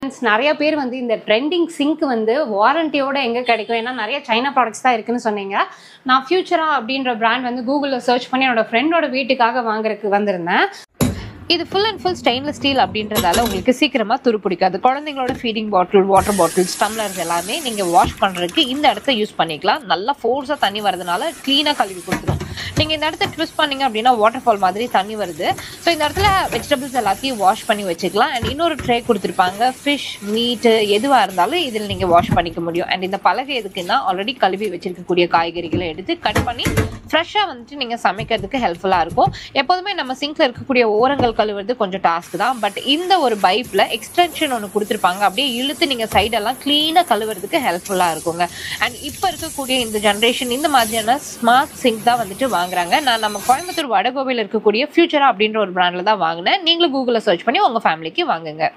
Friends, நிறைய பேர் வந்து இந்த ட்ரெண்டிங் சிங்க் வந்து வாரண்டியோட எங்க கிடைக்கும் ஏன்னா நிறைய சைனா ப்ராடக்ட்ஸ் தான் இருக்குன்னு சொன்னீங்க நான் ஃபியூச்சரா அப்படின்ற பிராண்ட் வந்து கூகுளில் சர்ச் பண்ணி என்னோட ஃப்ரெண்டோட வீட்டுக்காக வாங்குறதுக்கு வந்திருந்தேன் இது full and full stainless steel அப்படின்றதால உங்களுக்கு சீக்கிரமா துரு பிடிக்காது குழந்தைங்களோட feeding bottle water bottles tumblers எல்லாமே நீங்க வாஷ் பண்றதுக்கு இந்த இடத்த யூஸ் பண்ணிக்கலாம் நல்லா ஃபோர்ஸா தண்ணி வரதுனால க்ளீனா கழுவி கொடுத்துரும் நீங்க இந்த இடத்த ட்விஸ்ட் பண்ணீங்க அப்படின்னா வாட்டர் ஃபால் மாதிரி தண்ணி வருது ஸோ இந்த இடத்துல வெஜிடபிள்ஸ் எல்லாத்தையும் வாஷ் பண்ணி வச்சுக்கலாம் அண்ட் இன்னொரு ட்ரே கொடுத்துருப்பாங்க ஃபிஷ் மீட்டு எதுவா இருந்தாலும் இதில் நீங்க வாஷ் பண்ணிக்க முடியும் அண்ட் இந்த பலகை எதுக்குன்னா ஆல்ரெடி கழுவி வச்சிருக்கக்கூடிய காய்கறிகளை எடுத்து கட் பண்ணி ஃப்ரெஷ்ஷாக வந்துட்டு நீங்கள் சமைக்கிறதுக்கு ஹெல்ப்ஃபுல்லாக இருக்கும் எப்போதுமே நம்ம சிங்க்ல இருக்கக்கூடிய ஓரங்கள் கழுவுறது கொஞ்சம் டாஸ்க் தான் பட் இந்த ஒரு பைப்பில் எக்ஸ்டென்ஷன் ஒன்று கொடுத்துருப்பாங்க அப்படியே இழுத்து நீங்கள் சைடெல்லாம் க்ளீனாக கழுவுறதுக்கு ஹெல்ப்ஃபுல்லாக இருக்குங்க அண்ட் இப்போ இருக்கக்கூடிய இந்த ஜென்ரேஷன் இந்த மாதிரியான ஸ்மார்ட் சிங்க் தான் வந்துட்டு வாங்குறாங்க நான் நம்ம கோயம்புத்தூர் வடகோவையில் இருக்கக்கூடிய ஃபியூச்சரா அப்படின்ற ஒரு பிராண்டில் தான் வாங்கினேன் நீங்களும் கூகுளில் சர்ச் பண்ணி உங்கள் ஃபேமிலிக்கு வாங்குங்க